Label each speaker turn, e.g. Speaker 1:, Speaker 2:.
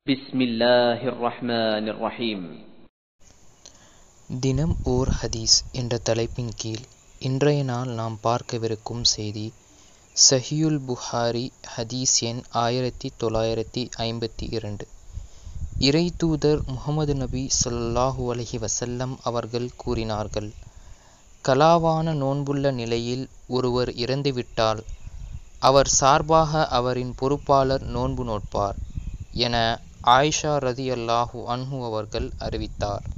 Speaker 1: بسم الله الرحمن الرحيم
Speaker 2: தினம் ஓர் ஹதீஸ் என்ற தலைப்பின் கீழ் இன்றைய நாள் நாம் பார்க்கவிருக்கும் செய்தி சஹியுல் புகாரி ஹதீஸ் எண் ஆயிரத்தி தொள்ளாயிரத்தி ஐம்பத்தி இரண்டு இறை தூதர் முகமது நபி ஸல்லல்லாஹு அலைஹி வஸல்லம் அவர்கள் கூறினார்கள் கலாவான நோன்புள்ள நிலையில் ஒருவர் இறந்துவிட்டால் அவர் சார்பாக அவரின் பொறுப்பாளர் நோன்பு நோட்பார் என ஆயிஷா ரதியல்லாஹு அன்ஹு அவர்கள் அறிவித்தார்